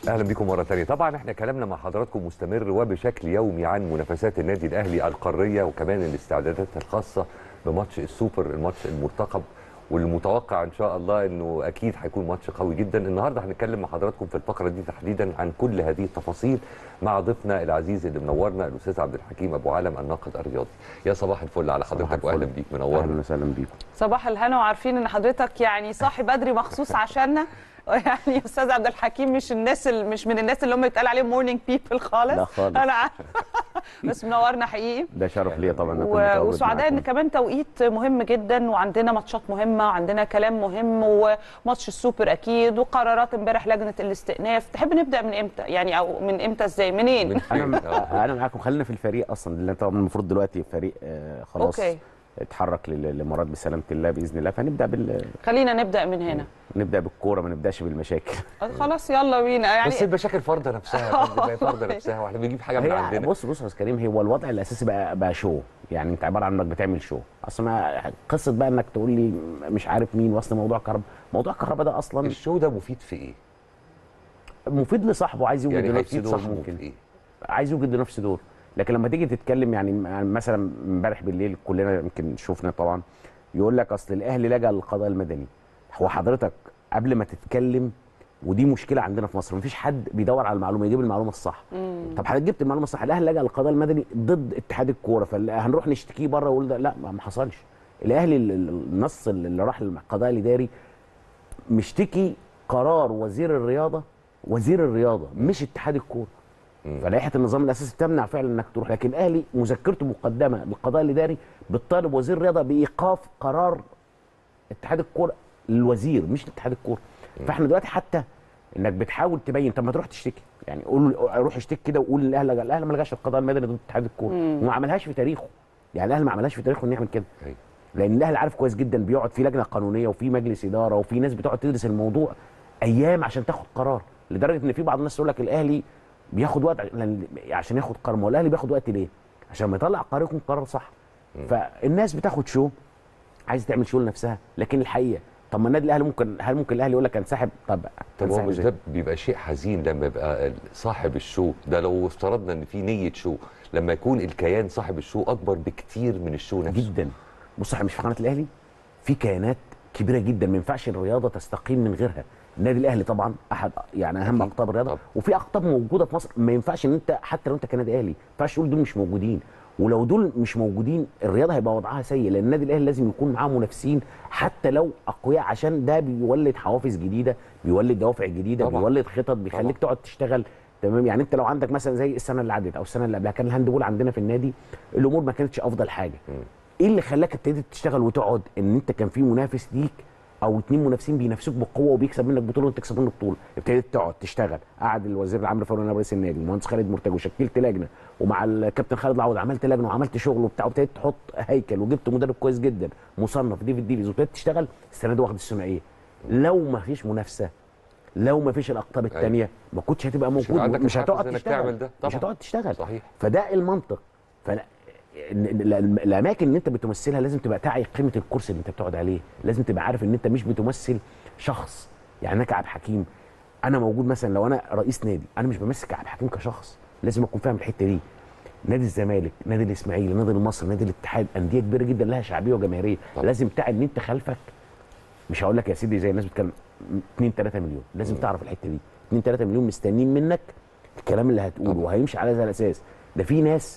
اهلا بكم مره ثانيه طبعا احنا كلامنا مع حضراتكم مستمر وبشكل يومي عن منافسات النادي الاهلي القاريه وكمان الاستعدادات الخاصه بماتش السوبر الماتش المرتقب والمتوقع ان شاء الله انه اكيد هيكون ماتش قوي جدا النهارده هنتكلم مع حضراتكم في الفقره دي تحديدا عن كل هذه التفاصيل مع ضيفنا العزيز اللي منورنا الاستاذ عبد الحكيم ابو علم الناقد الرياضي يا صباح الفل على حضرتك الفل. واهلا بيك منورنا اهلا وسهلا بيكم صباح الهنا وعارفين ان حضرتك يعني صاحي بدري مخصوص عشاننا يعني استاذ عبد الحكيم مش الناس ال- مش من الناس اللي هم يتقال عليهم مورنينج بيبل خالص لا خالص. انا عارفه بس منورنا حقيقي ده شرف ليا طبعا اكون و- متواجد وسعداء ان معاكم. كمان توقيت مهم جدا وعندنا ماتشات مهمه وعندنا كلام مهم وماتش السوبر اكيد وقرارات امبارح لجنه الاستئناف تحب نبدا من امتى يعني او من امتى ازاي منين من فين؟ انا آه. انا معاكم خلينا في الفريق اصلا اللي طبعا المفروض دلوقتي فريق آه، خلاص أوكي. اتحرك لل- للامارات بسلامه الله باذن الله فهنبدا بال خلينا نبدا من هنا نبدا بالكوره ما نبداش بالمشاكل خلاص يلا بينا يعني بس المشاكل فرضه نفسها يا فندم، هي فرضه نفسها واحنا بنجيب حاجه من هي عندنا بص بص يا استاذ كريم هو الوضع الاساسي بقى بقى شو يعني انت عباره عن انك بتعمل شو اصل ما قصه بقى انك تقول لي مش عارف مين وصل موضوع كهرباء موضوع كهرباء ده اصلا الشو ده مفيد في ايه؟ مفيد لصاحبه عايز يوجد يعني لنفسه هيفيد دور صاحبه ممكن في ايه؟ عايز يوجد لنفسه دور لكن لما تيجي تتكلم يعني يعني مثلا امبارح بالليل كلنا يمكن شفنا طبعا يقول لك اصل الاهلي لجا للقضاء المدني هو حضرتك قبل ما تتكلم ودي مشكله عندنا في مصر مفيش حد بيدور على المعلومه يجيب المعلومه الصح طب حضرتك جبت المعلومه الصح الاهلي لجا للقضاء المدني ضد اتحاد الكوره فهنروح نشتكيه بره ويقول ده لا ما ما حصلش الاهلي ال- ال- النص اللي راح للقضاء الاداري مشتكي قرار وزير الرياضه وزير الرياضه مش اتحاد الكوره فلائحه النظام الاساسي تمنع فعلا انك تروح لكن الاهلي مذكرته مقدمه للقضاء الاداري بتطالب وزير الرياضه بايقاف قرار اتحاد الكوره للوزير مش لاتحاد الكوره فاحنا دلوقتي حتى انك بتحاول تبين طب ما تروح تشتكي يعني قول روح اشتكي كده وقول الاهلي الاهلي ما لغاش القضاء المدني ضد اتحاد الكوره وما عملهاش في تاريخه يعني الاهلي ما عملهاش في تاريخه انه يعمل كده أيوة. لان الاهلي عارف كويس جدا بيقعد في لجنه قانونيه وفي مجلس اداره وفي ناس بتقعد تدرس الموضوع ايام عشان تاخد قرار لدرجه ان في بعض الناس تقول لك الاهلي بياخد وقت لأن- عشان ياخد قرار ما هو الاهلي بياخد وقت ليه؟ عشان ما يطلع قرار يكون قرار صح فالناس بتاخد شو عايزه تعمل شو لنفسها لكن الحقيقه طب ما النادي الاهلي ممكن هل ممكن الاهلي يقول لك انسحب طب طب هو أنسحب مش إزاي؟ ده بيبقى شيء حزين لما يبقى صاحب الشو ده لو افترضنا ان في نيه شو لما يكون الكيان صاحب الشو اكبر بكتير من الشو نفسه جدا بص احنا مش في قناه الاهلي في كيانات كبيره جدا ما ينفعش الرياضه تستقيم من غيرها النادي الاهلي طبعا احد يعني اهم أكيد. اقطاب الرياضه طبعا. وفي اقطاب موجوده في مصر ما ينفعش ان انت حتى لو انت كنادي اهلي ما ينفعش تقول دول مش موجودين ولو دول مش موجودين الرياضه هيبقى وضعها سيء لان النادي الاهلي لازم يكون معاه منافسين حتى لو اقوياء عشان ده بيولد حوافز جديده بيولد دوافع جديده طبعا. بيولد خطط بيخليك تقعد تشتغل تمام يعني انت لو عندك مثلا زي السنه اللي عدت او السنه اللي قبلها كان الهاندبول عندنا في النادي الامور ما كانتش افضل حاجه ايه اللي خلاك ابتديت تشتغل وتقعد ان انت كان في منافس ليك او اتنين منافسين بينافسوك بقوه وبيكسب منك بطوله وانت تكسب منه بطوله ابتديت تقعد تشتغل قعد الوزير عمرو فاروق نائب رئيس النادي والمهندس خالد مرتجي وشكلت لجنه ومع الكابتن خالد العوض عملت لجنه وعملت شغل وبتاع وابتديت تحط هيكل وجبت مدرب كويس جدا مصنف ديفيد ديفيز وابتديت تشتغل السنه دي واخد الثنائيه لو ما فيش منافسه لو ما فيش الاقطاب أيوة. الثانيه ما كنتش هتبقى مش موجود هيبقى عندك مش الحافز هتقعد إنك تشتغل تعمل ده. مش طبعا. هتقعد تشتغل صحيح فده المنطق فلا ال- ال- الاماكن اللي انت بتمثلها لازم تبقى تعي قيمه الكرسي اللي انت بتقعد عليه لازم تبقى عارف ان انت مش بتمثل شخص يعني انا كعب حكيم انا موجود مثلا لو انا رئيس نادي انا مش بمثل كعب حكيم كشخص لازم اكون فاهم الحته دي نادي الزمالك نادي الاسماعيلي نادي المصري نادي الاتحاد انديه كبيره جدا لها شعبيه وجماهيريه طبعا. لازم تعي ان انت خلفك مش هقول لك يا سيدي زي الناس بتتكلم 2 3 مليون لازم تعرف الحته دي 2 3 مليون مستنيين منك الكلام اللي هتقوله طبعا. وهيمشي على هذا الاساس ده في ناس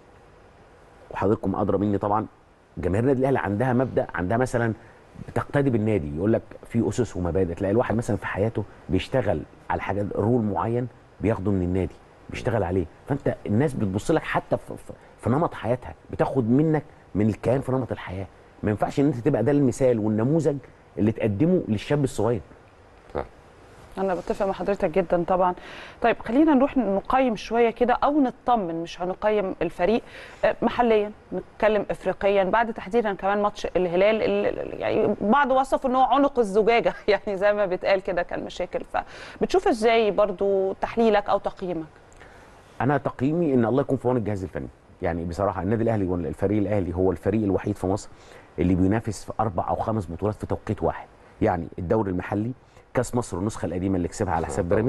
وحضراتكم ادرى مني طبعا جماهير النادي الاهلي عندها مبدا عندها مثلا بتقتدي بالنادي يقول لك في اسس ومبادئ تلاقي الواحد مثلا في حياته بيشتغل على حاجات رول معين بياخده من النادي بيشتغل عليه فانت الناس بتبص لك حتى في, في, في نمط حياتها بتاخد منك من الكيان في نمط الحياه ما ينفعش ان انت تبقى ده المثال والنموذج اللي تقدمه للشاب الصغير فعلا. انا بتفق مع حضرتك جدا طبعا طيب خلينا نروح نقيم شويه كده او نطمن مش هنقيم الفريق آه، محليا نتكلم افريقيا بعد تحديدا كمان ماتش الهلال ال- يعني بعض وصفوا ان هو عنق الزجاجه يعني زي ما بيتقال كده كان مشاكل فبتشوف ازاي برضو تحليلك او تقييمك انا تقييمي ان الله يكون في عون الجهاز الفني يعني بصراحه النادي الاهلي والفريق الاهلي هو الفريق الوحيد في مصر اللي بينافس في اربع او خمس بطولات في توقيت واحد يعني الدوري المحلي كاس مصر النسخه القديمه اللي كسبها على حساب طبعا. بيراميدز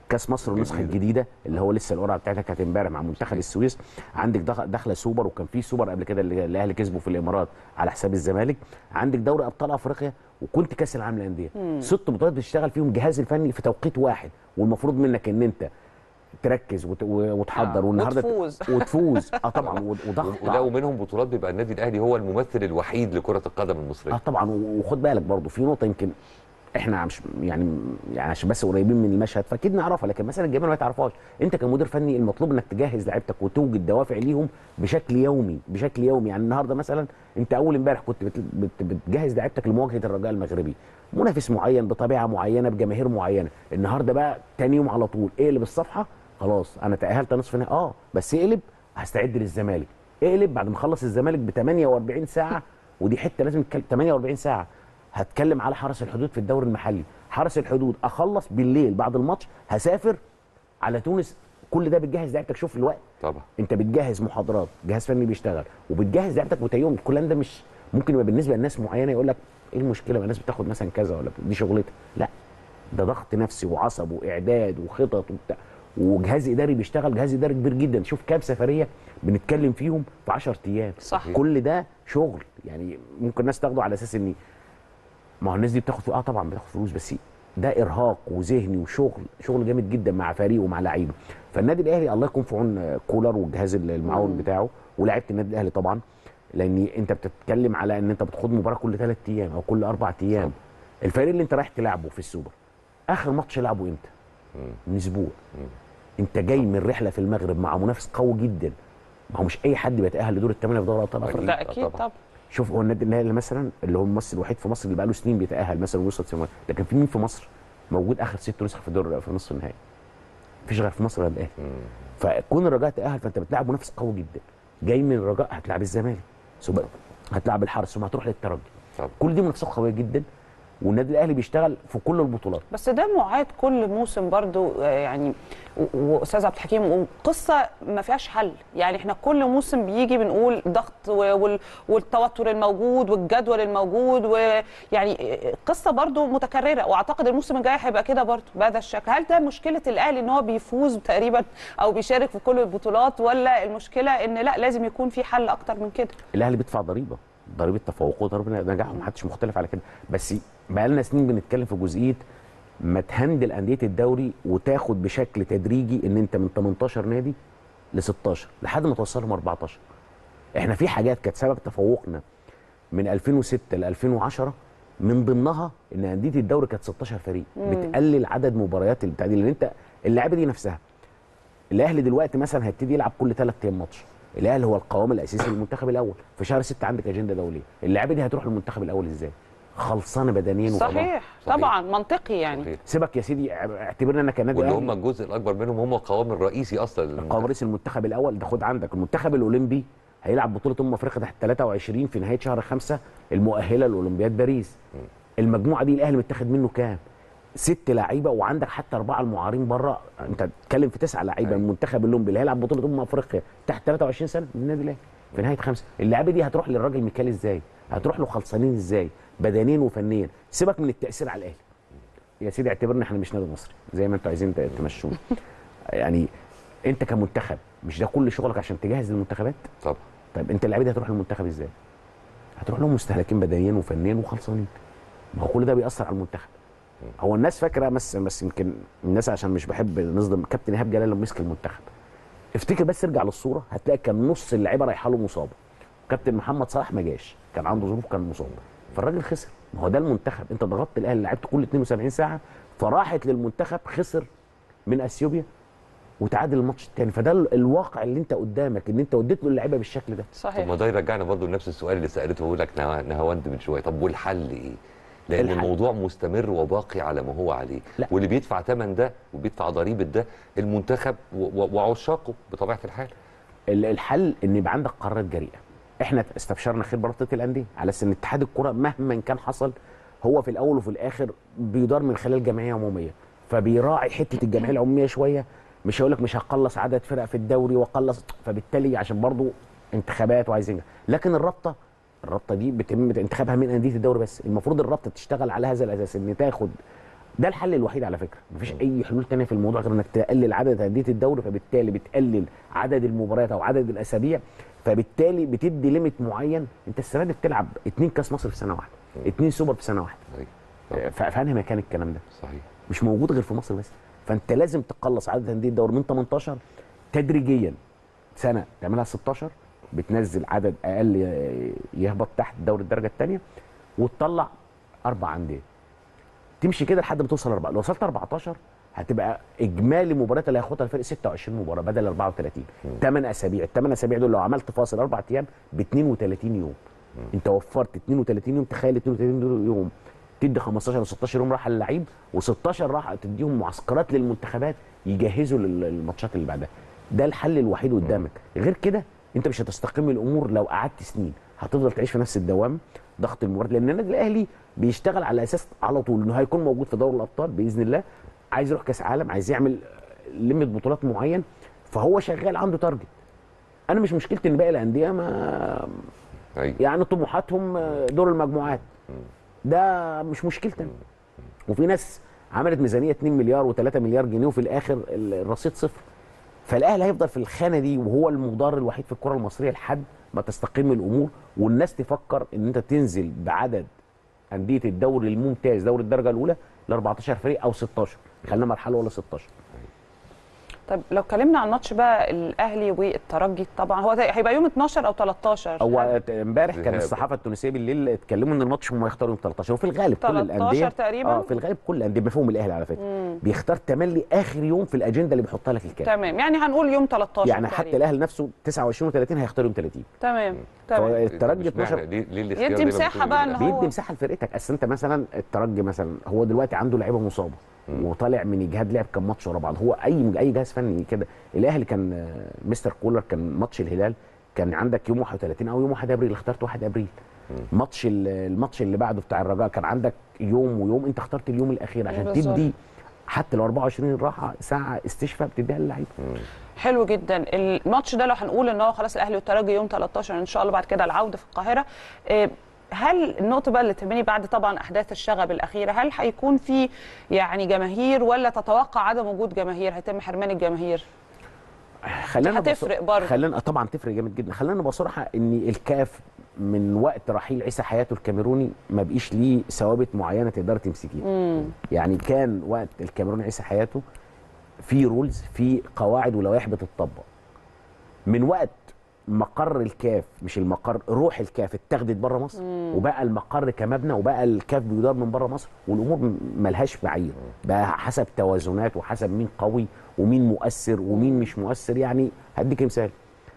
كاس مصر النسخه الجديده اللي هو لسه القرعه بتاعتها كانت امبارح مع منتخب السويس عندك دخ- داخله سوبر وكان في سوبر قبل كده اللي الاهلي كسبه في الامارات على حساب الزمالك عندك دوري ابطال افريقيا وكنت كاس العالم للانديه ست بطولات بتشتغل فيهم جهاز الفني في توقيت واحد والمفروض منك ان انت تركز وت- وتحضر آه، والنهارده وتفوز. وتفوز اه طبعا و- وضغط وده ومنهم بطولات بيبقى النادي الاهلي هو الممثل الوحيد لكره القدم المصريه اه طبعا و- وخد بالك برضو في نقطه يمكن احنا مش يعني يعني عشان بس قريبين من المشهد فاكيد نعرفها لكن مثلا الجماهير ما تعرفهاش انت كمدير فني المطلوب انك تجهز لعيبتك وتوجد دوافع ليهم بشكل يومي بشكل يومي يعني النهارده مثلا انت اول امبارح كنت بت- بت- بتجهز لعيبتك لمواجهه الرجاء المغربي منافس معين بطبيعه معينه بجماهير معينه النهارده بقى تاني يوم على طول اقلب الصفحه خلاص انا تاهلت نصف نهائي اه بس اقلب هستعد للزمالك اقلب بعد ما اخلص الزمالك ب 48 ساعه ودي حته لازم نتكلم 48 ساعه هتكلم على حرس الحدود في الدوري المحلي حرس الحدود اخلص بالليل بعد الماتش هسافر على تونس كل ده بتجهز لعيبتك شوف الوقت طبعا انت بتجهز محاضرات جهاز فني بيشتغل وبتجهز لعيبتك وتيوم الكلام ده مش ممكن يبقى بالنسبه لناس معينه يقول لك ايه المشكله ما الناس بتاخد مثلا كذا ولا دي شغلتها لا ده ضغط نفسي وعصب واعداد وخطط وبتاع وجهاز اداري بيشتغل جهاز اداري كبير جدا شوف كام سفريه بنتكلم فيهم في 10 ايام صح. كل ده شغل يعني ممكن الناس تاخده على اساس ان ما هو الناس دي بتاخد اه طبعا بتاخد فلوس بس ده ارهاق وذهني وشغل شغل جامد جدا مع فريق ومع لعيبه فالنادي الاهلي الله يكون في عون كولر والجهاز المعاون بتاعه ولاعيبه النادي الاهلي طبعا لان انت بتتكلم على ان انت بتخوض مباراه كل ثلاث ايام او كل اربع ايام الفريق اللي انت رايح تلعبه في السوبر اخر ماتش لعبه امتى؟ من اسبوع انت جاي من رحله في المغرب مع منافس قوي جدا ما هو مش اي حد بيتاهل لدور الثمانيه في دوري ابطال افريقيا ده أكيد، اكيد طبعاً. طبعا شوف هو النادي الاهلي مثلا اللي هو الممثل الوحيد في مصر اللي بقاله سنين بيتاهل مثلا ويوصل سنوات لكن في مين في مصر موجود اخر ست نسخ في دور في نصف النهائي مفيش غير في مصر غير الاهلي فكون الرجاء تاهل فانت بتلعب منافس قوي جدا جاي من الرجاء هتلعب الزمالك ثم هتلعب الحرس ثم هتروح للترجي طبعا. كل دي منافسات قويه جدا والنادي الاهلي بيشتغل في كل البطولات بس ده معاد كل موسم برضو آه، يعني و- واستاذ عبد الحكيم وقصه ما فيهاش حل يعني احنا كل موسم بيجي بنقول ضغط و- وال- والتوتر الموجود والجدول الموجود ويعني آه، قصه برضو متكرره واعتقد الموسم الجاي هيبقى كده برضو بهذا الشكل هل ده مشكله الاهلي ان هو بيفوز تقريبا او بيشارك في كل البطولات ولا المشكله ان لا لازم يكون في حل اكتر من كده الاهلي بيدفع ضريبه ضريبه تفوقه وضريبه نجاحه محدش مختلف على كده بس بقى لنا سنين بنتكلم في جزئيه ما تهندل انديه الدوري وتاخد بشكل تدريجي ان انت من 18 نادي ل 16 لحد ما توصلهم 14 احنا في حاجات كانت سبب تفوقنا من 2006 ل 2010 من ضمنها ان انديه الدوري كانت 16 فريق بتقلل عدد مباريات البتاع دي لان انت اللعيبه دي نفسها الاهلي دلوقتي مثلا هيبتدي يلعب كل ثلاث ايام ماتش الاهلي هو القوام الاساسي للمنتخب الاول في شهر 6 عندك اجنده دوليه اللعيبه دي هتروح للمنتخب الاول ازاي خلصانه بدنيا وخلاص. صحيح صحيح. طبعا منطقي يعني صحيح. سيبك يا سيدي اعتبرنا انا كنادي واللي أهلي هم الجزء الاكبر منهم هم القوام الرئيسي اصلا للمنتخب. قوام رئيس المنتخب الاول ده خد عندك المنتخب الاولمبي هيلعب بطوله امم افريقيا تحت 23 في نهايه شهر 5 المؤهله لاولمبياد باريس المجموعه دي الاهلي متاخد منه كام ست لعيبه وعندك حتى اربعه المعارين بره انت بتتكلم في تسعه لعيبه أيوة. من المنتخب الاولمبي اللي هيلعب بطوله امم افريقيا تحت 23 سنه من النادي الاهلي في نهايه خمسه اللعيبه دي هتروح للراجل ميكال ازاي هتروح له خلصانين ازاي بدنيا وفنيا سيبك من التاثير على الاهلي يا سيدي اعتبرنا احنا مش نادي مصري زي ما انتوا عايزين تمشوه يعني انت كمنتخب مش ده كل شغلك عشان تجهز للمنتخبات طبعا طيب انت اللعيبه دي هتروح للمنتخب ازاي هتروح لهم مستهلكين بدنيا وفنيا وخلصانين ما هو كل ده بيأثر على المنتخب هو الناس فاكره بس بس يمكن الناس عشان مش بحب نصدم كابتن ايهاب جلال لما مسك المنتخب افتكر بس ارجع للصوره هتلاقي كان نص اللعيبه رايحه له مصابه كابتن محمد صلاح ما جاش كان عنده ظروف كان مصاب فالراجل خسر ما هو ده المنتخب انت ضغطت الاهلي لعبت كل 72 ساعه فراحت للمنتخب خسر من اثيوبيا وتعادل الماتش الثاني فده ال- الواقع اللي انت قدامك ان انت وديت له اللعيبه بالشكل ده طب صحيح ما ده يرجعنا برضو لنفس السؤال اللي سالته بقول لك نه- نهاوند من شويه طب والحل ايه؟ لان الحل. الموضوع مستمر وباقي على ما هو عليه لا. واللي بيدفع ثمن ده وبيدفع ضريبه ده المنتخب و- و- وعشاقه بطبيعه الحال ال- الحل ان يبقى عندك قرارات جريئه احنا استبشرنا خير برابطه الانديه على اساس ان اتحاد الكره مهما كان حصل هو في الاول وفي الاخر بيدار من خلال جمعيه عموميه فبيراعي حته الجمعيه العموميه شويه مش هقول لك مش هقلص عدد فرق في الدوري واقلص فبالتالي عشان برضو انتخابات وعايزين ينجح. لكن الرابطه الرابطه دي بيتم انتخابها من انديه الدوري بس المفروض الرابطه تشتغل على هذا الاساس ان تاخد ده الحل الوحيد على فكره مفيش اي حلول تانية في الموضوع غير انك تقلل عدد انديه الدوري فبالتالي بتقلل عدد المباريات او عدد الاسابيع فبالتالي بتدي ليميت معين انت السنه دي بتلعب اتنين كاس مصر في سنه واحده اتنين سوبر في سنه واحده أيوة. طبعاً. ف- فانهي مكان الكلام ده صحيح مش موجود غير في مصر بس فانت لازم تقلص عدد انديه الدوري من 18 تدريجيا سنه تعملها 16 بتنزل عدد اقل ي- يهبط تحت دوري الدرجه الثانيه وتطلع اربع انديه تمشي كده لحد ما توصل اربعه لو وصلت 14 هتبقى اجمالي مباريات اللي هياخدها الفريق 26 مباراه بدل 34 8 اسابيع الثمان اسابيع دول لو عملت فاصل اربع ايام ب 32 يوم انت وفرت 32 يوم تخيل 32 دول يوم تدي 15 و 16 يوم راحه للعيب و16 راحه تديهم معسكرات للمنتخبات يجهزوا لل- للماتشات اللي بعدها ده الحل الوحيد قدامك غير كده انت مش هتستقيم الامور لو قعدت سنين هتفضل تعيش في نفس الدوام ضغط المباراه لان النادي الاهلي بيشتغل على اساس على طول انه هيكون موجود في دوري الابطال باذن الله عايز يروح كاس عالم عايز يعمل لمة بطولات معين فهو شغال عنده تارجت انا مش مشكلتي ان باقي الانديه ما ايوه يعني طموحاتهم دور المجموعات ده مش مشكلتي أنا. وفي ناس عملت ميزانيه 2 مليار و3 مليار جنيه وفي الاخر الرصيد صفر فالاهلي هيفضل في الخانه دي وهو المضار الوحيد في الكره المصريه لحد ما تستقيم الامور والناس تفكر ان انت تنزل بعدد انديه الدوري الممتاز دوري الدرجه الاولى ل 14 فريق او 16 خلينا مرحله ولا 16 طيب لو اتكلمنا عن ماتش بقى الاهلي والترجي طبعا هو هيبقى يوم 12 او 13 هو امبارح كان ذهاب. الصحافه التونسيه بالليل اتكلموا ان الماتش هم هيختاروا يوم 13 وفي الغالب كل 13 الانديه تقريباً؟ اه في الغالب كل الانديه مفهوم الاهلي على فكره بيختار تملي اخر يوم في الاجنده اللي بيحطها لك الكاف تمام يعني هنقول يوم 13 يعني حتى تقريباً. الاهلي نفسه 29 و30 هيختار يوم 30 تمام تمام فالترجي طب اشمعنى؟ 12 ليه ليه الاختيار يدي دايماً مساحة بيكون بقى إن للأهلي؟ هو- بيدي مساحه لفرقتك اصل انت مثلا الترجي مثلا هو دلوقتي عنده لعيبه مصابه وطالع من اجهاد لعب كام ماتش ورا بعض هو اي اي جهاز فني كده الاهلي كان آه، مستر كولر كان ماتش الهلال كان عندك يوم 31 او يوم 1 ابريل اخترت 1 ابريل ماتش ال- الماتش اللي بعده بتاع الرجاء كان عندك يوم ويوم انت اخترت اليوم الاخير عشان بالظبط. تدي حتى لو 24 راحه ساعه استشفاء بتديها للعيبه حلو جدا الماتش ده لو هنقول ان هو خلاص الاهلي والترجي يوم 13 ان شاء الله بعد كده العوده في القاهره إيه، هل النقطة بقى اللي تهمني بعد طبعا أحداث الشغب الأخيرة هل هيكون في يعني جماهير ولا تتوقع عدم وجود جماهير هيتم حرمان الجماهير؟ خلينا دي هتفرق بص- برضه. خلينا طبعا تفرق جامد جدا خلينا نبقى صراحه ان الكاف من وقت رحيل عيسى حياته الكاميروني ما بقيش ليه ثوابت معينه تقدر تمسكيها يعني كان وقت الكاميروني عيسى حياته في رولز في قواعد ولوائح بتطبق من وقت مقر الكاف مش المقر روح الكاف اتاخدت بره مصر وبقى المقر كمبنى وبقى الكاف بيدار من بره مصر والامور م- ملهاش معايير بقى حسب توازنات وحسب مين قوي ومين مؤثر ومين مش مؤثر يعني هديك مثال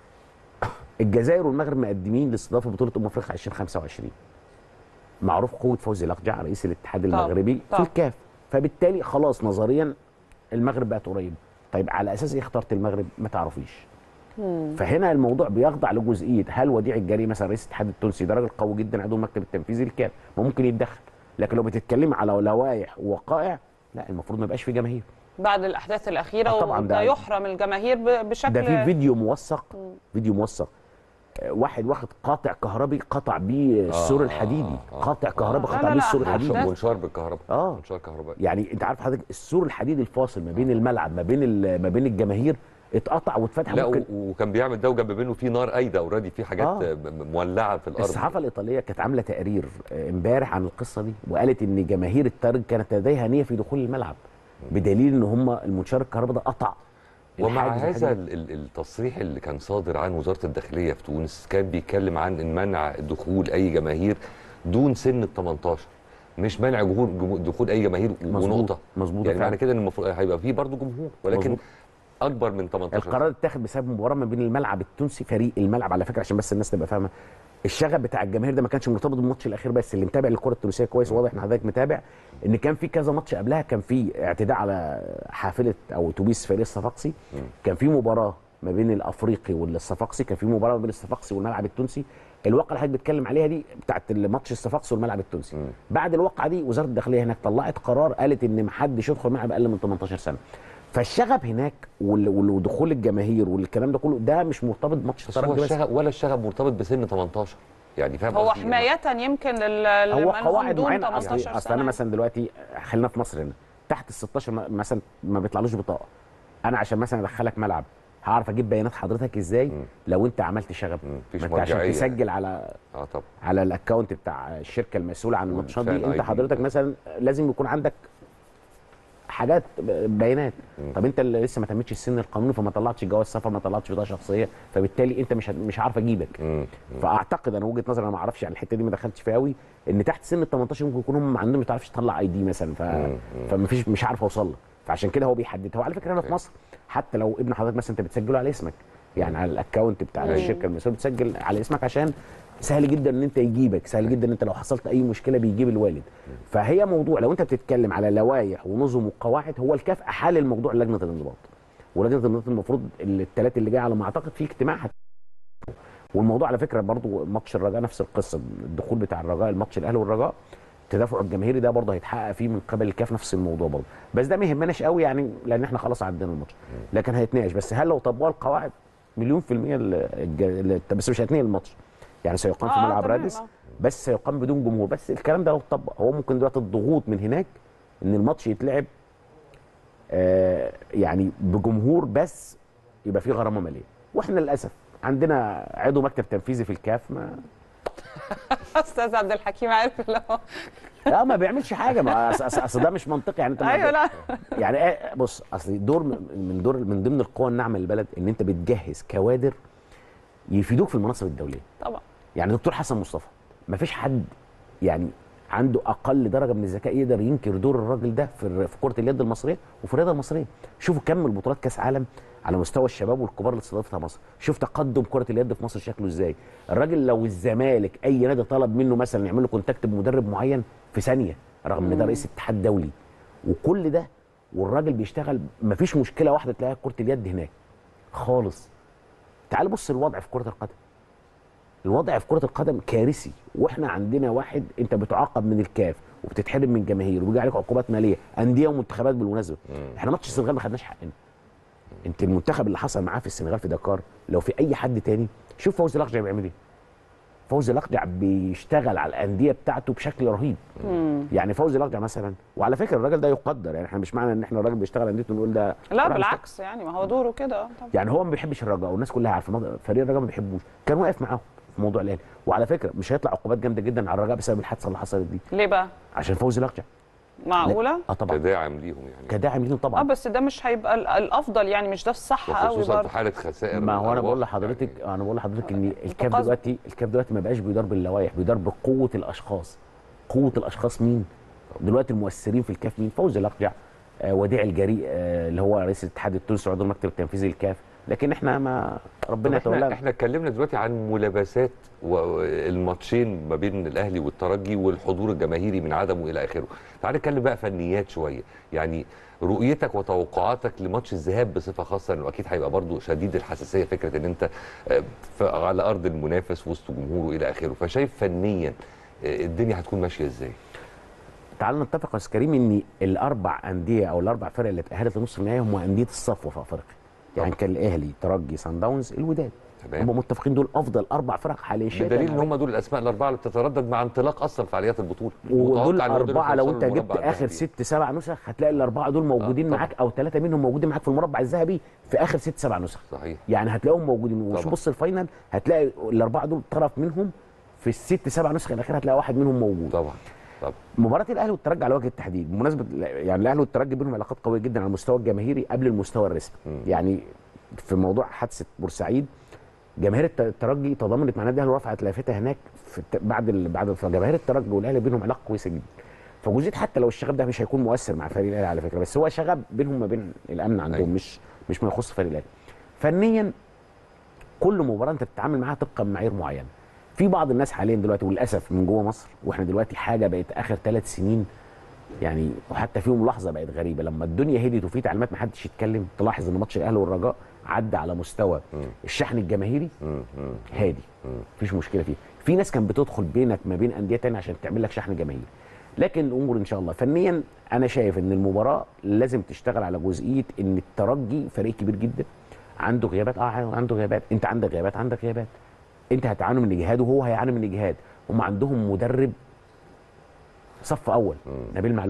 الجزائر والمغرب مقدمين لاستضافه بطوله امم افريقيا 2025 معروف قوه فوزي الاقجع رئيس الاتحاد طبعا، المغربي في طبعا. الكاف فبالتالي خلاص نظريا المغرب بقت قريبه طيب على اساس ايه اخترت المغرب ما تعرفيش فهنا الموضوع بيخضع لجزئيه هل وديع الجري مثلا رئيس الاتحاد التونسي ده راجل قوي جدا عضو المكتب التنفيذي للكاف ما ممكن يتدخل لكن لو بتتكلم على لوائح ووقائع لا المفروض ما يبقاش في جماهير بعد الأحداث الأخيرة آه طبعاً وده ده- يحرم الجماهير ب- بشكل ده في فيديو موثق فيديو موثق آه، واحد واخد قاطع كهربي قطع بيه السور آه، الحديدي آه، آه. قاطع كهربي لا، قطع لا، بيه لا، السور أحداث- الحديدي منشار منشار بالكهرباء آه. منشار كهربائي يعني انت عارف حضرتك السور الحديدي الفاصل ما بين الملعب ما بين ال- ما بين الجماهير اتقطع واتفتح لا ممكن و- وكان بيعمل ده وجنب منه في نار قايده اوريدي في حاجات آه. م- م- مولعه في الارض الصحافه الايطاليه كانت عامله تقرير آه، امبارح عن القصه دي وقالت ان جماهير الترج كانت لديها نيه في دخول الملعب بدليل ان هم المنشار الكهرباء ده قطع ومع الحاجز هذا الحديدي. ال- ال- التصريح اللي كان صادر عن وزاره الداخليه في تونس كان بيتكلم عن ان منع دخول اي جماهير دون سن ال 18 مش منع جمهور جمهور- دخول اي جماهير مظبوط، ونقطه مظبوط يعني فعلا. معنى كده ان المفروض هيبقى فيه برضه جمهور ولكن مظبوط. اكبر من 18 القرار اتاخد بسبب مباراه ما بين الملعب التونسي فريق الملعب على فكره عشان بس الناس تبقى فاهمه الشغب بتاع الجماهير ده ما كانش مرتبط بالماتش الاخير بس اللي متابع الكره التونسيه كويس واضح ان حضرتك متابع ان كان في كذا ماتش قبلها كان في اعتداء على حافله او اتوبيس فريق الصفاقسي كان في مباراه ما بين الافريقي والصفاقسي كان في مباراه ما بين الصفاقسي والملعب التونسي الواقعه اللي حضرتك بتتكلم عليها دي بتاعت الماتش الصفاقسي والملعب التونسي بعد الواقعه دي وزاره الداخليه هناك طلعت قرار قالت ان ما حدش يدخل ملعب اقل من 18 سنه فالشغب هناك وال- وال- ودخول الجماهير والكلام ده كله ده مش مرتبط بماتش بس هو الترجي بس الشغب ولا الشغب مرتبط بسن 18 يعني فاهم هو قصدي؟ حماية يمكن لل هو لمن هم قواعد دون معينه 18 اصل اصل انا سنة. مثلا دلوقتي خلينا في مصر هنا تحت ال 16 م- مثلا ما بيطلعلوش بطاقه انا عشان مثلا ادخلك ملعب هعرف اجيب بيانات حضرتك ازاي مم. لو انت عملت شغب مم. مفيش ما انت عشان مرجعية. تسجل على اه طبعا على الاكونت بتاع الشركه المسؤوله عن الماتشات والفان دي انت ID. حضرتك مثلا لازم يكون عندك حاجات ب- بيانات مم. طب انت اللي لسه ما تمتش السن القانوني فما طلعتش جواز سفر ما طلعتش بطاقه شخصيه فبالتالي انت مش هت- مش عارف اجيبك مم. فاعتقد انا وجهه نظري انا ما اعرفش يعني الحته دي ما دخلتش فيها قوي ان تحت سن ال 18 ممكن يكون هم عندهم ما تعرفش تطلع اي دي مثلا ف... مم. فما فيش مش عارف اوصل لك فعشان كده هو بيحدد هو على فكره هنا في أوكي. مصر حتى لو ابن حضرتك مثلا انت بتسجله على اسمك يعني على الاكونت بتاع أيوة. الشركه المسؤول بتسجل على اسمك عشان سهل جدا ان انت يجيبك سهل جدا ان انت لو حصلت اي مشكله بيجيب الوالد فهي موضوع لو انت بتتكلم على لوائح ونظم وقواعد هو الكاف احال الموضوع لجنه الانضباط ولجنه الانضباط المفروض الثلاث اللي جاي على ما اعتقد في اجتماع هت- والموضوع على فكره برضو ماتش الرجاء نفس القصه الدخول بتاع الرجاء الماتش الاهلي والرجاء التدافع الجماهيري ده برضه هيتحقق فيه من قبل الكاف نفس الموضوع برضه بس ده ما يهمناش قوي يعني لان احنا خلاص عدينا الماتش لكن هيتناقش بس هل لو طبقوا القواعد مليون في المية ال- الج- ال- بس مش هيتنقل الماتش يعني سيقام في آه، ملعب تمام، رادس آه. بس سيقام بدون جمهور بس الكلام ده لو اتطبق هو ممكن دلوقتي الضغوط من هناك ان الماتش يتلعب آه يعني بجمهور بس يبقى فيه غرامه ماليه واحنا للاسف عندنا عضو مكتب تنفيذي في الكاف ما استاذ عبد الحكيم عارف اللي هو لا ما بيعملش حاجه ما أص- أص- اصل ده مش منطقي يعني انت ما- ايوه لا يعني إيه- بص اصل دور من من دور من ضمن القوى الناعمه للبلد ان انت بتجهز كوادر يفيدوك في المناصب الدوليه طبعا يعني دكتور حسن مصطفى ما فيش حد يعني عنده اقل درجه من الذكاء يقدر ينكر دور الراجل ده في الر- في كره اليد المصريه وفي الرياضه المصريه شوفوا كم البطولات كاس عالم على مستوى الشباب والكبار اللي استضافتها مصر شوف تقدم كره اليد في مصر شكله ازاي الراجل لو الزمالك اي نادي طلب منه مثلا يعمل له كونتاكت بمدرب معين في ثانيه رغم ان ده رئيس اتحاد دولي وكل ده والراجل بيشتغل مفيش مشكله واحده تلاقيها في كره اليد هناك خالص تعال بص الوضع في كره القدم الوضع في كره القدم كارثي واحنا عندنا واحد انت بتعاقب من الكاف وبتتحرم من جماهير وبيجي عليك عقوبات ماليه انديه ومنتخبات بالمناسبه احنا ماتش السنغال ما خدناش حقنا انت المنتخب اللي حصل معاه في السنغال في دكار لو في اي حد تاني شوف فوزي الاقجع بيعمل ايه فوزي الاقجع بيشتغل على الانديه بتاعته بشكل رهيب يعني فوزي الاقجع مثلا وعلى فكره الراجل ده يقدر يعني احنا مش معنى ان احنا الراجل بيشتغل انديته نقول ده لا راجل بالعكس يعني ما هو دوره كده آه، طبعا يعني هو ما بيحبش الرجاء والناس كلها عارفه مض- فريق الرجاء ما بيحبوش كان واقف معاهم في موضوع الاهلي وعلى فكره مش هيطلع عقوبات جامده جدا على الرجاء بسبب الحادثه اللي حصلت دي ليه بقى عشان فوزي الاقجع معقوله اه طبعا كداعم ليهم يعني كداعم ليهم اه طبعا بس ده مش هيبقى ال- الافضل يعني مش ده الصح قوي وخصوصا برضه في حاله خسائر ما هو انا الأرواح بقول لحضرتك يعني. انا بقول لحضرتك ان الكاف قصد. دلوقتي الكاف دلوقتي ما بقاش بيدار باللوائح بيدار بقوه الاشخاص قوه الاشخاص مين دلوقتي المؤثرين في الكاف مين فوزي الاقجع آه وديع الجريء آه اللي هو رئيس الاتحاد التونسي وعضو المكتب التنفيذي للكاف لكن احنا ما ربنا طب احنا يتولانا احنا اتكلمنا دلوقتي عن ملابسات والماتشين ما بين الاهلي والترجي والحضور الجماهيري من عدمه الى اخره تعال نتكلم بقى فنيات شويه يعني رؤيتك وتوقعاتك لماتش الذهاب بصفه خاصه انه اكيد هيبقى برضو شديد الحساسيه فكره ان انت آه، ف- على ارض المنافس وسط جمهوره الى اخره فشايف فنيا آه، الدنيا هتكون ماشيه ازاي تعال نتفق يا استاذ كريم ان الاربع انديه او الاربع فرق اللي اتاهلت لنصف النهائي هم انديه الصفوه في افريقيا يعني طبعا. كان الاهلي ترجي سان داونز الوداد تمام هم متفقين دول افضل اربع فرق حاليا بدليل ان هم دول الاسماء الاربعه اللي بتتردد مع انطلاق اصلا فعاليات البطوله ودول متوقع إن هم دول اربعه لو يوصلوا انت جبت للمربع اخر الذهبي. ست سبع نسخ هتلاقي الاربعه دول موجودين طبعا. معاك او ثلاثه منهم موجودين معاك في المربع الذهبي في اخر ست سبع نسخ صحيح يعني هتلاقيهم موجودين وشوف طبعا. بص الفاينل هتلاقي الاربعه دول طرف منهم في الست سبع نسخ الاخيره هتلاقي واحد منهم موجود طبعا طبعا مباراه الاهلي والترجي على وجه التحديد بمناسبه يعني الاهلي والترجي بينهم علاقات قويه جدا على المستوى الجماهيري قبل المستوى الرسمي مم. يعني في موضوع حادثه بورسعيد جماهير الت- الترجي تضامنت مع النادي الاهلي ورفعت لافتها هناك في الت- بعد ال... بعد فجماهير الترجي والاهلي بينهم علاقه كويسه جدا فجزئيه حتى لو الشغب ده مش هيكون مؤثر مع فريق الاهلي على فكره بس هو شغب بينهم ما بين الامن عندهم أيوة. مش مش ما يخص فريق الاهلي فنيا كل مباراه انت بتتعامل معاها طبقا معايير معينه في بعض الناس حاليا دلوقتي وللاسف من جوه مصر واحنا دلوقتي حاجه بقت اخر ثلاث سنين يعني وحتى في ملاحظه بقت غريبه لما الدنيا هديت وفي تعليمات ما حدش يتكلم تلاحظ ان ماتش الاهلي والرجاء عدى على مستوى مم. الشحن الجماهيري مم. مم. هادي مم. مفيش مشكله فيه في ناس كانت بتدخل بينك ما بين انديه تانية عشان تعمل لك شحن جماهيري لكن الامور ان شاء الله فنيا انا شايف ان المباراه لازم تشتغل على جزئيه ان الترجي فريق كبير جدا عنده غيابات اه عنده غيابات انت عندك غيابات عندك غيابات انت هتعاني من اجهاد وهو هيعاني من اجهاد هم عندهم مدرب صف اول مم. نبيل معلول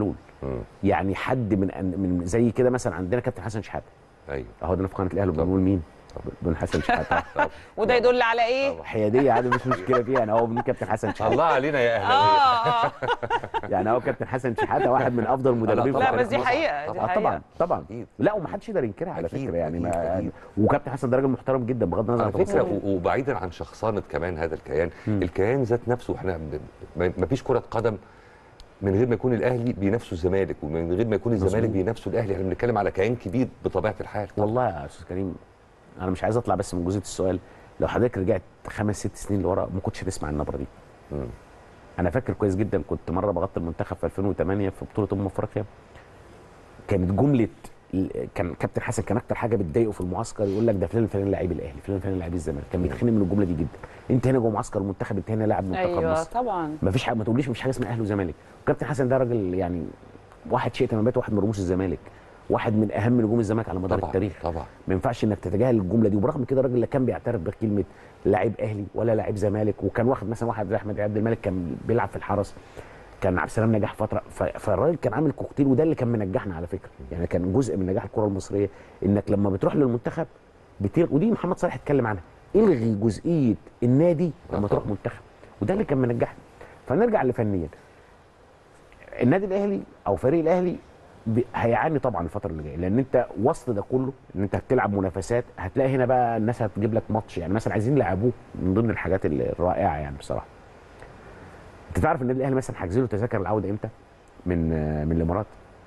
يعني حد من أن- من زي كده مثلا عندنا كابتن حسن شحاته ايوه اهو ده في قناه الاهلي بنقول مين بن حسن شحاته وده يدل على ايه؟ حياديه عادي مش مشكله فيها يعني هو بنقول كابتن حسن شحاته الله علينا يا اهلاويه اه اه يعني هو كابتن حسن شحاته واحد من افضل المدربين في طبعاً. لا بس دي مصر. حقيقه دي آه طبعا حقيقه طبعا أكيد. لا ومحدش يقدر ينكرها على أكيد، فكره يعني أكيد، ما أكيد. وكابتن حسن ده راجل محترم جدا بغض النظر على عن فكره تفاصيله. و- وبعيدا عن شخصنه كمان هذا الكيان الكيان ذات نفسه احنا ما فيش كره قدم من غير ما يكون الاهلي بينافسوا الزمالك ومن غير ما يكون الزمالك مظبوط. بينافسوا الاهلي احنا بنتكلم على كيان كبير بطبيعه الحال والله يا استاذ كريم انا مش عايز اطلع بس من جزئيه السؤال لو حضرتك رجعت خمس ست سنين لورا ما كنتش هتسمع النبره دي مم. انا فاكر كويس جدا كنت مره بغطي المنتخب في 2008 في بطوله امم افريقيا كانت جمله ال- كان كابتن حسن كان اكتر حاجه بتضايقه في المعسكر يقول لك ده فلان الفلاني لعيب الاهلي فلان الفلاني لعيب الزمالك كان بيتخانق من الجمله دي جدا انت هنا جوه معسكر المنتخب انت هنا لاعب منتخب ايوه مصر طبعا ما فيش حاجه ما تقوليش مش حاجه اسمها اهلي وزمالك وكابتن حسن ده راجل يعني واحد شئت ما بات واحد من رموز الزمالك واحد من اهم نجوم الزمالك على مدار طبعا التاريخ طبعا ما ينفعش انك تتجاهل الجمله دي وبرغم كده الراجل لا كان بيعترف بكلمه لاعب اهلي ولا لاعب زمالك وكان واخد مثلا واحد زي احمد عبد الملك كان بيلعب في الحرس كان عبد السلام نجح فتره ف- فالراجل كان عامل كوكتيل وده اللي كان منجحنا على فكره يعني كان جزء من نجاح الكره المصريه انك لما بتروح للمنتخب بتير ودي محمد صالح اتكلم عنها الغي جزئيه النادي لما آه تروح طبعا. منتخب وده اللي كان منجحنا فنرجع لفنيا النادي الاهلي او فريق الاهلي ب- هيعاني طبعا الفتره اللي جايه لان انت وسط ده كله ان انت هتلعب منافسات هتلاقي هنا بقى الناس هتجيب لك ماتش يعني مثلا عايزين يلعبوه من ضمن الحاجات الرائعه يعني بصراحه انت تعرف النادي الاهلي مثلا حاجز له تذاكر العوده امتى من آه، من الامارات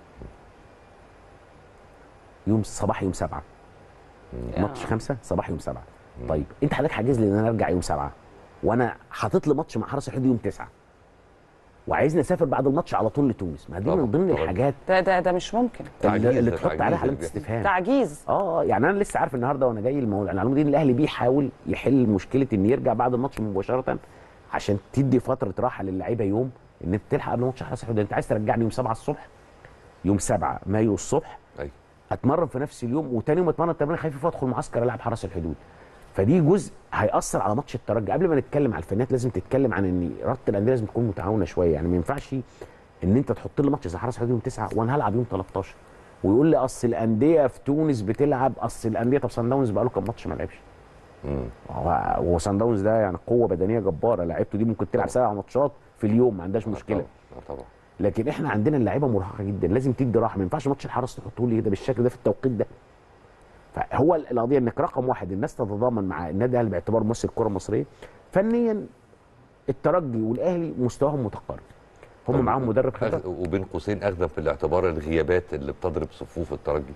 يوم صباح يوم سبعة يا. ماتش خمسة صباح يوم سبعة طيب انت حضرتك حاجز لي ان انا ارجع يوم سبعة وانا حاطط لي ماتش مع حرس الحدود يوم تسعة وعايزني اسافر بعد الماتش على طول لتونس ما دي طبعا، من ضمن طبعا. الحاجات ده ده ده مش ممكن تعجيز، اللي, اللي ده تحط تعجيز عليها علامه اللي بيحصل. استفهام تعجيز اه يعني انا لسه عارف النهارده وانا جاي الموضوع المعلومه دي ان الاهلي بيحاول يحل مشكله ان يرجع بعد الماتش مباشره عشان تدي فتره راحه للعيبه يوم ان انت تلحق قبل ماتش حرس الحدود انت عايز ترجعني يوم 7 الصبح يوم 7 مايو الصبح ايوه اتمرن في نفس اليوم وتاني يوم اتمرن تمرين خفيف وادخل معسكر العب حرس الحدود فدي جزء هياثر على ماتش الترجي قبل ما نتكلم على الفنيات لازم تتكلم عن ان رابطه الانديه لازم تكون متعاونه شويه يعني ما ينفعش ان انت تحط لي ماتش زي حرس الحدود يوم 9 وانا هلعب يوم 13 ويقول لي اصل الانديه في تونس بتلعب اصل الانديه طب سان داونز بقى له كام ماتش ما لعبش مم. هو هو سان داونز ده يعني قوه بدنيه جباره لعيبته دي ممكن تلعب سبع ماتشات في اليوم ما عندهاش مشكله آه طبعا آه لكن احنا عندنا اللعيبه مرهقه جدا لازم تدي راحه ما ينفعش ماتش الحرس تحطه لي كده بالشكل ده في التوقيت ده فهو القضيه انك رقم واحد الناس تتضامن مع النادي الاهلي باعتبار ممثل الكره المصريه فنيا الترجي والاهلي مستواهم متقارب هم طب معاهم مدرب أخ- خبره وبين قوسين اخذا في الاعتبار الغيابات اللي بتضرب صفوف الترجي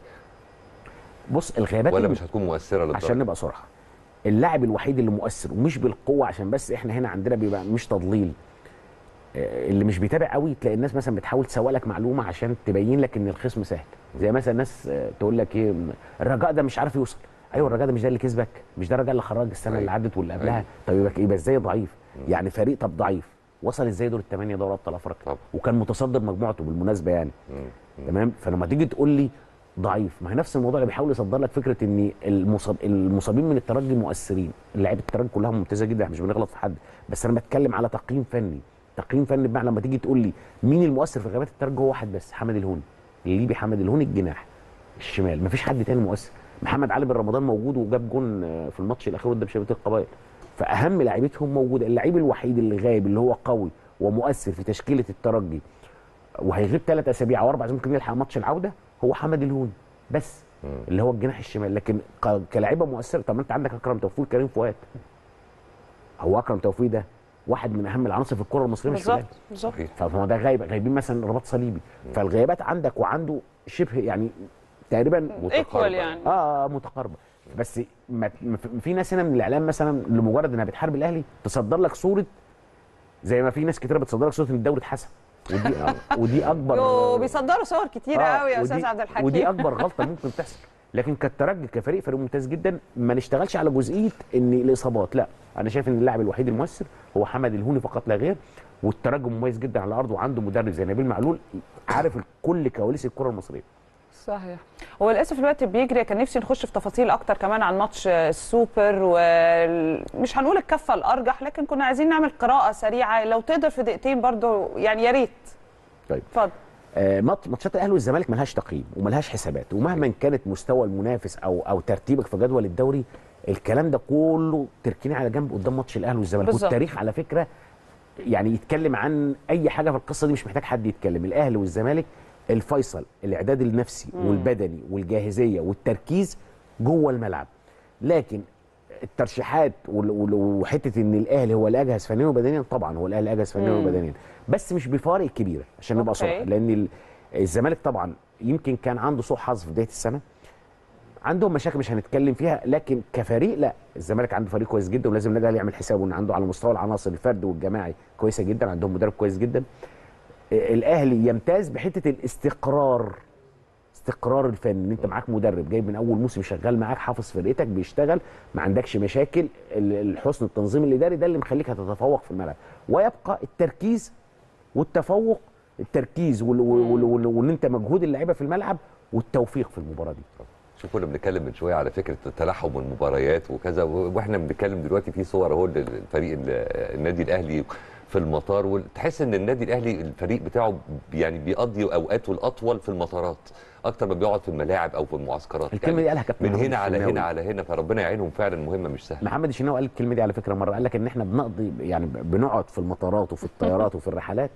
بص الغيابات ولا اللي- مش هتكون مؤثره للدرجه عشان نبقى صراحه اللاعب الوحيد اللي مؤثر ومش بالقوه عشان بس احنا هنا عندنا بيبقى مش تضليل آه، اللي مش بيتابع قوي تلاقي الناس مثلا بتحاول تسوق لك معلومه عشان تبين لك ان الخصم سهل زي مثلا الناس آه، تقول لك ايه م- الرجاء ده مش عارف يوصل ايوه الرجاء ده مش ده اللي كسبك مش ده الرجاء اللي خرج السنه أيوة. اللي عدت واللي قبلها أيوة. طب يبقى يبقى ازاي ضعيف يعني فريق طب ضعيف وصل ازاي دور الثمانيه دوري ابطال افريقيا طبعا. وكان متصدر مجموعته بالمناسبه يعني مم. تمام فلما تيجي تقول لي ضعيف ما هي نفس الموضوع اللي بيحاول يصدر لك فكره ان المصاب المصابين من الترجي مؤثرين لعيبه الترجي كلها ممتازه جدا إحنا مش بنغلط في حد بس انا بتكلم على تقييم فني تقييم فني بمعنى لما تيجي تقول لي مين المؤثر في غيابات الترجي هو واحد بس حمد الهوني الليبي حمد الهوني الجناح الشمال مفيش حد تاني مؤثر محمد علي بن رمضان موجود وجاب جون آه، في الماتش الاخير قدام شباب القبائل فاهم لعيبتهم موجوده اللعيب الوحيد اللي غايب اللي هو قوي ومؤثر في تشكيله الترجي وهيغيب ثلاث اسابيع او اربع اسابيع ممكن يلحق ماتش العوده هو حمد الهوني بس مم. اللي هو الجناح الشمال لكن ك- كلاعيبه مؤثره طب ما انت عندك اكرم توفيق كريم فؤاد هو اكرم توفيق ده واحد من اهم العناصر في الكره المصريه مش في بالظبط الأهلي. بالظبط صحيح فهو ده غايب غايبين مثلا رباط صليبي فالغيابات عندك وعنده شبه يعني تقريبا ايكوال يعني اه متقاربه بس ما ما في- في ناس هنا من الاعلام مثلا لمجرد انها بتحارب الاهلي تصدر لك صوره زي ما في ناس كتيره بتصدر لك صوره ان الدوري اتحسن ودي ودي اكبر يو بيصدروا صور كتيره آه، قوي يا ودي- استاذ عبد الحكيم ودي اكبر غلطه ممكن تحصل لكن كالترجي كفريق فريق ممتاز جدا ما نشتغلش على جزئيه ان الاصابات لا انا شايف ان اللاعب الوحيد المؤثر هو حمد الهوني فقط لا غير والترجي مميز جدا على الارض وعنده مدرب زي نبيل معلول عارف كل كواليس الكره المصريه صحيح هو للاسف الوقت بيجري كان نفسي نخش في تفاصيل اكتر كمان عن ماتش السوبر ومش هنقول الكفه الارجح لكن كنا عايزين نعمل قراءه سريعه لو تقدر في دقيقتين برضو يعني يا ريت طيب. اتفضل آه، مات- ماتشات الاهلي والزمالك ملهاش تقييم وملهاش حسابات ومهما كانت مستوى المنافس او او ترتيبك في جدول الدوري الكلام ده كله تركيني على جنب قدام ماتش الاهلي والزمالك بالظبط. والتاريخ على فكره يعني يتكلم عن اي حاجه في القصه دي مش محتاج حد يتكلم الاهلي والزمالك الفيصل الاعداد النفسي والبدني والجاهزيه والتركيز جوه الملعب لكن الترشيحات وال- وال- وحته ان الاهلي هو الاجهز فنيا وبدنيا طبعا هو الاهلي اجهز فنيا مم. وبدنيا بس مش بفارق كبيره عشان نبقى أوكي. صراحه لان ال- الزمالك طبعا يمكن كان عنده سوء حظ في بدايه السنه عندهم مشاكل مش هنتكلم فيها لكن كفريق لا الزمالك عنده فريق كويس جدا ولازم النادي الاهلي يعمل حسابه ان عنده على مستوى العناصر الفردي والجماعي كويسه جدا عندهم مدرب كويس جدا آه، الاهلي يمتاز بحته الاستقرار استقرار الفني ان انت معاك مدرب جاي من اول موسم شغال معاك حافظ فرقتك بيشتغل ما عندكش مشاكل ال- الحسن التنظيم الاداري ده اللي مخليك هتتفوق في الملعب ويبقى التركيز والتفوق التركيز وال- وال- وال- وان انت مجهود اللعيبه في الملعب والتوفيق في المباراه دي شوف كنا بنتكلم من شويه على فكره تلاحم المباريات وكذا واحنا بنتكلم دلوقتي في صور اهو للفريق ال- النادي الاهلي في المطار وتحس ان النادي الاهلي الفريق بتاعه يعني بيقضي اوقاته الاطول في المطارات اكتر ما بيقعد في الملاعب او في المعسكرات الكلمه دي قالها كابتن من محمد هنا على الشناوي. هنا على هنا فربنا يعينهم فعلا مهمه مش سهله محمد الشناوي قال الكلمه دي على فكره مره قال لك ان احنا بنقضي يعني بنقعد في المطارات وفي الطيارات وفي الرحلات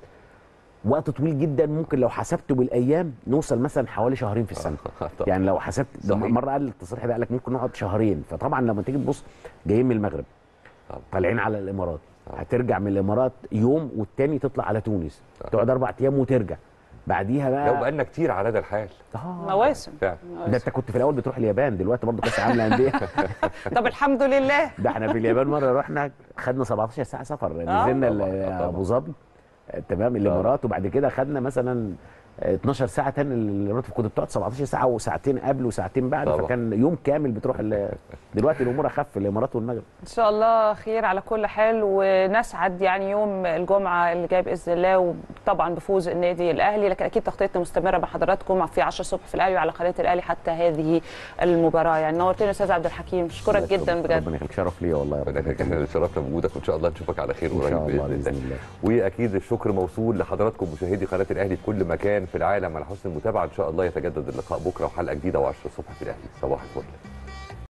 وقت طويل جدا ممكن لو حسبته بالايام نوصل مثلا حوالي شهرين في السنه طبعاً. يعني لو حسبت ده صحيح. مره قال التصريح ده قال لك ممكن نقعد شهرين فطبعا لما تيجي تبص جايين من المغرب طبعاً. طالعين على الامارات طبعاً. هترجع من الامارات يوم والتاني تطلع على تونس طبعاً. تقعد اربع ايام وترجع بعديها لو بقى بقالنا كتير على هذا الحال آه. مواسم فعلا ده انت كنت في الاول بتروح اليابان دلوقتي برضه كاس العالم للانديه طب الحمد لله ده احنا في اليابان مره رحنا خدنا 17 ساعه سفر آه. نزلنا طبعاً، ال- طبعاً. ابو ظبي آه، تمام الامارات وبعد كده خدنا مثلا آه، 12 ساعه تاني الامارات كنت بتقعد 17 ساعه وساعتين قبل وساعتين بعد طبعاً. فكان يوم كامل بتروح ال- دلوقتي الامور اخف في الامارات والمغرب ان شاء الله خير على كل حال ونسعد يعني يوم الجمعه اللي جاي باذن الله وطبعا بفوز النادي الاهلي لكن اكيد تغطيتنا مستمره مع حضراتكم في 10 الصبح في الاهلي وعلى قناه الاهلي حتى هذه المباراه يعني نورتنا يا استاذ عبد الحكيم اشكرك جدا بجد ربنا يخليك شرف ليا والله يا رب ربنا احنا اللي شرفنا بوجودك وان شاء الله نشوفك على خير ان قريب شاء الله باذن باذن الله الله واكيد الشكر موصول لحضراتكم مشاهدي قناه الاهلي في كل مكان في العالم على حسن المتابعه ان شاء الله يتجدد اللقاء بكره وحلقه جديده و10 الصبح في الاهلي صباح الفل